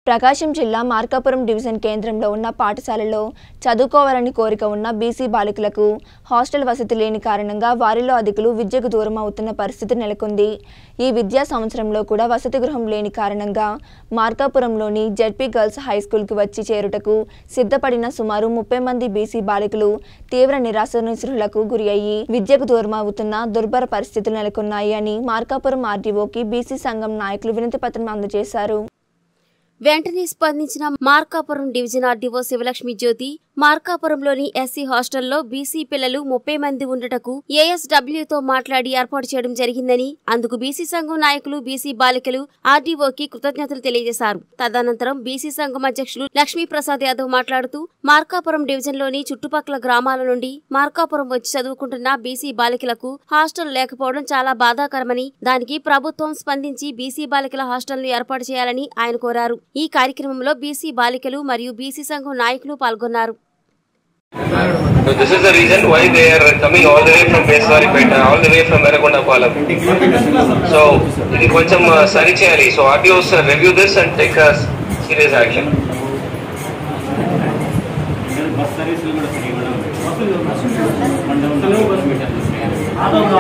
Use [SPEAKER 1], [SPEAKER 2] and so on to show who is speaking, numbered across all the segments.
[SPEAKER 1] ప్రకాశం జిల్లా మార్కాపురం డివిజన్ కేంద్రంలో ఉన్న పాఠశాలలో చదువుకోవాలని కోరిక ఉన్న బీసీ బాలికలకు హాస్టల్ వసతి లేని కారణంగా వారిలో అధికులు విద్యకు దూరం అవుతున్న పరిస్థితి నెలకొంది ఈ విద్యా సంవత్సరంలో కూడా వసతి గృహం లేని కారణంగా మార్కాపురంలోని జెడ్పీ గర్ల్స్ హై స్కూల్కి వచ్చి చేరుటకు సిద్ధపడిన సుమారు ముప్పై మంది బీసీ బాలికలు తీవ్ర నిరాశ నిస్పృహలకు గురి అయ్యి విద్యకు దూరం అవుతున్న దుర్భర పరిస్థితులు నెలకొన్నాయి అని మార్కాపురం ఆర్డీఓకి బీసీ సంఘం నాయకులు వినతి పత్రం అందజేశారు
[SPEAKER 2] వెంటనే స్పందించిన మార్కాపురం డివిజన్ ఆర్డీఓ శివలక్ష్మి జ్యోతి మార్కాపురంలోని ఎస్సీ హాస్టల్లో బీసీ పిల్లలు ముప్పై మంది ఉండటకు ఏఎస్డబ్ల్యూతో మాట్లాడి ఏర్పాటు చేయడం జరిగిందని అందుకు బీసీ సంఘం నాయకులు బీసీ బాలికలు ఆర్డీఓకి కృతజ్ఞతలు తెలియజేశారు తదనంతరం బీసీ సంఘం అధ్యక్షులు లక్ష్మీప్రసాద్ యాదవ్ మాట్లాడుతూ మార్కాపురం డివిజన్లోని చుట్టుపక్కల గ్రామాల నుండి మార్కాపురం వచ్చి చదువుకుంటున్న బీసీ బాలికలకు హాస్టల్ లేకపోవడం చాలా బాధాకరమని దానికి ప్రభుత్వం స్పందించి బీసీ బాలికల హాస్టల్ను ఏర్పాటు చేయాలని ఆయన కోరారు ఈ కార్యక్రమంలో బీసీ బాలికలు మరియు బీసీ సంఘం నాయకులు పాల్గొన్నారు
[SPEAKER 3] So this is the reason why they are coming all the way from Beswaripeta, all the way from Merakonda Palam. So ఇది కొంచెం uh, సరి చేయాలి so RTOs review this and take serious action
[SPEAKER 4] bus సర్వీసులు కూడా సరిగా ఉండవు బస్సులు bus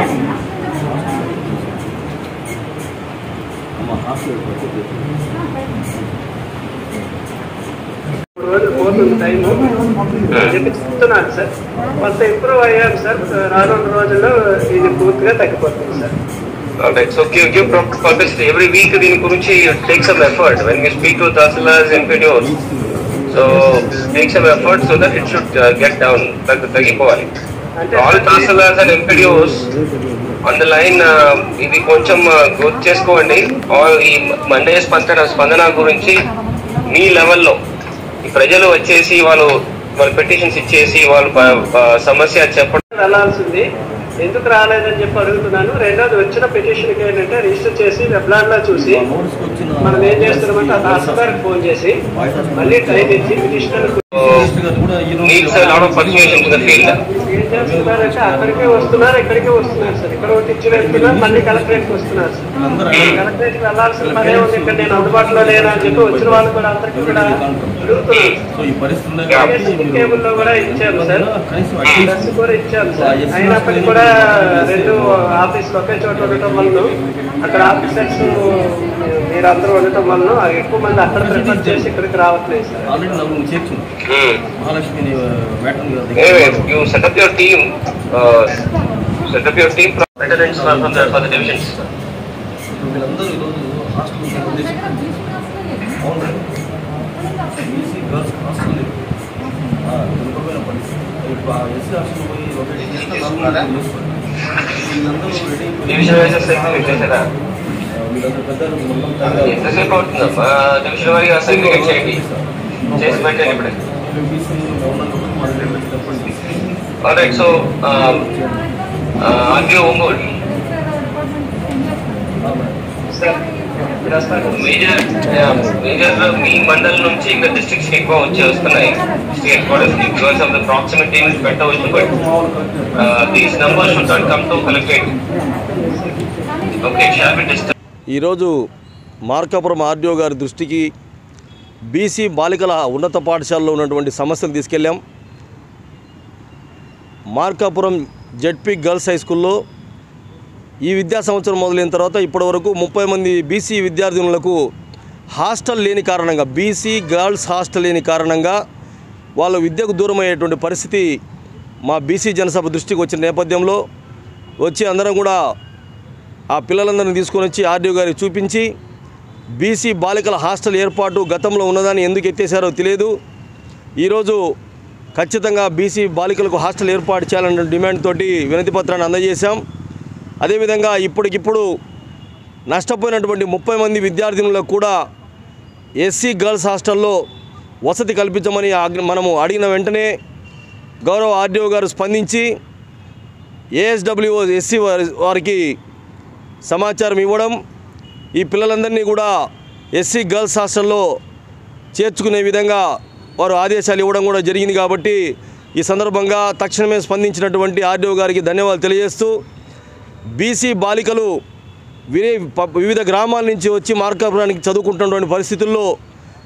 [SPEAKER 5] రోజులు పోతుంది టైం చెప్పి చెప్తున్నాను సార్ కొంత ఇంప్రూవ్ అయ్యాను సార్ రానున్న రోజుల్లో ఇది పూర్తిగా తగ్గిపోతుంది sir
[SPEAKER 3] Alright, so give, give proper publicity. Every week దీని గురించి take some effort when we speak to Tahsildars and PDOs. So take some effort so that it should uh, get down, తగ్గ- తగ్గిపోవాలి. All Tahsildars and MPDOs on the line uh, ఇది కొంచెం uh, గుర్తు చేసుకోండి all ఈ Monday స్పందన స్పందన గురించి మీ లెవెల్లో ఈ ప్రజలు వచ్చేసి వాళ్ళు వాళ్ళ పెటిషన్స్ ఇచ్చేసి వాళ్ళు ప- ప- సమస్య చెప్పడం
[SPEAKER 5] వెళ్ళాల్సింది ఎందుకు రాలేదని చెప్పి అడుగుతున్నాను రెండోది వచ్చిన పిటిషన్కి ఏంటంటే రిజిస్టర్ చేసి వెబ్లాన్ లో చూసి మనం ఏం చేస్తున్నామంటే ఆ తహసీల్దార్కి ఫోన్ చేసి మళ్ళీ టైం ఇచ్చి petitioner
[SPEAKER 3] needs a lot of persuasion to the field.
[SPEAKER 5] ఏం చేస్తున్నారంటే అక్కడికే వస్తున్నారు ఇక్కడికే వస్తున్నారు సార్ ఇక్కడ ఒకటి ఇచ్చి వెళ్తున్నారు మళ్ళీ కలెక్టరేట్కి వస్తున్నారు సార్ కలెక్టరేట్కి వెళ్ళాల్సిన పనే ఉంది ఇక్కడ నేను అందుబాటులో లేనా అని చెప్పి వచ్చిన వాళ్ళు కూడా అందరికీ కూడా అడుగుతున్నారు
[SPEAKER 4] సో ఈ పరిస్థితి
[SPEAKER 5] టీఎస్పీ కేబుల్ లో కూడా ఇచ్చాము సార్ బస్సు కూడా ఇచ్చాము సార్ అయినప్పటికీ కూడా రెండు ఆఫీస్ ఒకే చోట ఉండటం వల్ల అక్కడ ఆఫీసర్స్ మీరందరూ ఉండటం వల్ల ఎక్కువ మంది అక్కడ ప్రిఫర్ చేసి ఇక్కడికి రావట్లేదు సార్
[SPEAKER 4] ఆల్రెడీ నలుగురు చేర్చున్నాం
[SPEAKER 3] Hmm.
[SPEAKER 4] మహాలక్ష్మిని మేడం గారి
[SPEAKER 3] Anyway,
[SPEAKER 4] దగ్గర
[SPEAKER 3] you set up your team, uh, set up your team veterans for for the, for the divisions.
[SPEAKER 4] ఇప్పుడు వీళ్ళందరూ ఈరోజు హాస్టల్ ఉద్దేశం అవును ఈసీ గర్ల్స్ హాస్టల్ లేదు వెనుకపోయిన పరిస్థితి ఇప్పుడు ఆ ఎస్సీ హాస్టల్ పోయి రొటేట్ చేస్తే నలుగురు చేసుకోండి వీళ్ళందరూ రెడీ
[SPEAKER 3] Division wise segregate చేశారా?
[SPEAKER 4] వీళ్ళందరూ పెద్ద
[SPEAKER 3] ఎంతసేపు అవుతుందమ్మా డివిజన్ వారిగా segregate చేయండి. చేసి పెట్టండి ఇప్పుడే. Alright, so, um, uh, RPO Ongole,
[SPEAKER 5] sir మీరు వస్తారు
[SPEAKER 3] మేజర్ మేజర్ మీ మండలం నుంచి ఇంకా డిస్ట్రిక్ట్స్ ఎక్కువ వచ్చి వస్తున్నాయి state borders because of the proximity పెట్టవచ్చు but these numbers should not come to collectorate okay shall be disturb
[SPEAKER 6] ఈరోజు మార్కాపురం ఆర్డీఓ గారి దృష్టికి బీసీ బాలికల ఉన్నత పాఠశాలలో ఉన్నటువంటి సమస్యను తీసుకెళ్ళాం మార్కాపురం జెడ్పీ గర్ల్స్ హై స్కూల్లో ఈ విద్యా సంవత్సరం మొదలైన తర్వాత ఇప్పటివరకు ముప్పై మంది బీసీ విద్యార్థినులకు హాస్టల్ లేని కారణంగా బీసీ గర్ల్స్ హాస్టల్ లేని కారణంగా వాళ్ళు విద్యకు దూరం అయ్యేటువంటి పరిస్థితి మా బీసీ జనసభ దృష్టికి వచ్చిన నేపథ్యంలో వచ్చి అందరం కూడా ఆ పిల్లలందరినీ తీసుకొని వచ్చి ఆర్డీఓ గారికి చూపించి బీసీ బాలికల హాస్టల్ ఏర్పాటు గతంలో ఉన్నదాన్ని ఎందుకు ఎత్తేసారో తెలియదు ఈరోజు ఖచ్చితంగా బీసీ బాలికలకు హాస్టల్ ఏర్పాటు చేయాలన్న డిమాండ్ తోటి వినతి పత్రాన్ని అందజేశాం అదేవిధంగా ఇప్పటికిప్పుడు నష్టపోయినటువంటి ముప్పై మంది విద్యార్థినులకు కూడా ఎస్సీ గర్ల్స్ హాస్టల్లో వసతి కల్పించమని ఆజ్ఞ- మనము అడిగిన వెంటనే గౌరవ ఆర్డీఓ గారు స్పందించి ఏఎస్డబ్ల్యూఓ ఎస్సీ వారి వారికి సమాచారం ఇవ్వడం ఈ పిల్లలందరినీ కూడా ఎస్సీ గర్ల్స్ హాస్టల్లో చేర్చుకునే విధంగా వారు ఆదేశాలు ఇవ్వడం కూడా జరిగింది కాబట్టి ఈ సందర్భంగా తక్షణమే స్పందించినటువంటి ఆర్డీఓ గారికి ధన్యవాదాలు తెలియజేస్తూ బీసీ బాలికలు వినే ప- వివిధ గ్రామాల నుంచి వచ్చి మార్కాపురానికి చదువుకుంటున్నటువంటి పరిస్థితుల్లో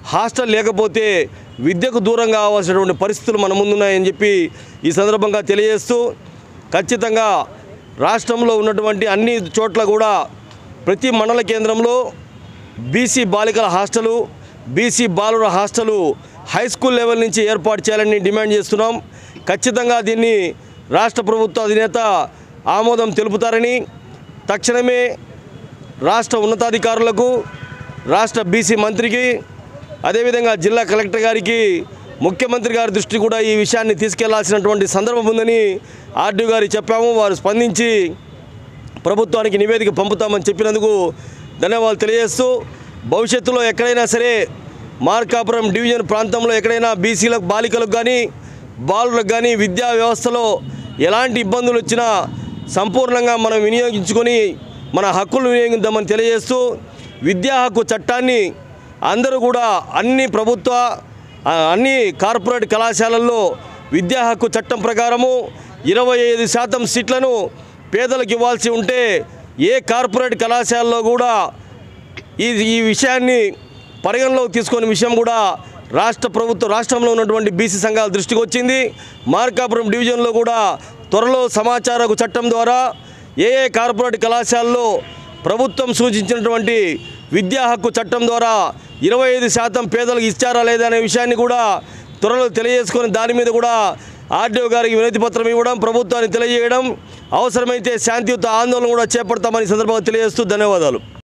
[SPEAKER 6] హాస్టల్ లేకపోతే విద్యకు దూరం కావాల్సినటువంటి పరిస్థితులు మన ముందున్నాయని చెప్పి ఈ సందర్భంగా తెలియజేస్తూ ఖచ్చితంగా రాష్ట్రంలో ఉన్నటువంటి అన్ని చోట్ల కూడా ప్రతి మండల కేంద్రంలో బీసీ బాలికల హాస్టలు బీసీ బాలుర హాస్టలు హై స్కూల్ లెవెల్ నుంచి ఏర్పాటు చేయాలని డిమాండ్ చేస్తున్నాం ఖచ్చితంగా దీన్ని రాష్ట్ర ప్రభుత్వ అధినేత ఆమోదం తెలుపుతారని తక్షణమే రాష్ట్ర ఉన్నతాధికారులకు రాష్ట్ర బీసీ మంత్రికి అదేవిధంగా జిల్లా కలెక్టర్ గారికి ముఖ్యమంత్రి గారి దృష్టి కూడా ఈ విషయాన్ని తీసుకెళ్లాల్సినటువంటి సందర్భం ఉందని ఆర్డీ గారు చెప్పాము వారు స్పందించి ప్రభుత్వానికి నివేదిక పంపుతామని చెప్పినందుకు ధన్యవాదాలు తెలియజేస్తూ భవిష్యత్తులో ఎక్కడైనా సరే మార్కాపురం డివిజన్ ప్రాంతంలో ఎక్కడైనా బీసీలకు బాలికలకు కానీ బాలులకు కానీ విద్యా వ్యవస్థలో ఎలాంటి ఇబ్బందులు వచ్చినా సంపూర్ణంగా మనం వినియోగించుకొని మన హక్కులు వినియోగిద్దామని తెలియజేస్తూ విద్యా హక్కు చట్టాన్ని అందరూ కూడా అన్ని ప్రభుత్వ ఆ, అన్ని కార్పొరేట్ కళాశాలల్లో విద్యా హక్కు చట్టం ప్రకారము ఇరవై ఐదు శాతం సీట్లను పేదలకు ఇవ్వాల్సి ఉంటే ఏ కార్పొరేట్ కళాశాలలో కూడా ఈ ఈ విషయాన్ని పరిగణలోకి తీసుకునే విషయం కూడా రాష్ట్ర ప్రభుత్వ రాష్ట్రంలో ఉన్నటువంటి బీసీ సంఘాల దృష్టికి వచ్చింది మార్కాపురం డివిజన్లో కూడా త్వరలో సమాచార హక్కు చట్టం ద్వారా ఏ ఏ కార్పొరేట్ కళాశాలలో ప్రభుత్వం సూచించినటువంటి విద్యా హక్కు చట్టం ద్వారా ఇరవై ఐదు శాతం పేదలకు ఇచ్చారా లేదా అనే విషయాన్ని కూడా త్వరలో తెలియజేసుకొని దాని మీద కూడా ఆర్డీఓ గారికి వినతి పత్రం ఇవ్వడం ప్రభుత్వాన్ని తెలియజేయడం అవసరమైతే శాంతియుత ఆందోళన కూడా చేపడతామని ఈ సందర్భంగా తెలియజేస్తూ ధన్యవాదాలు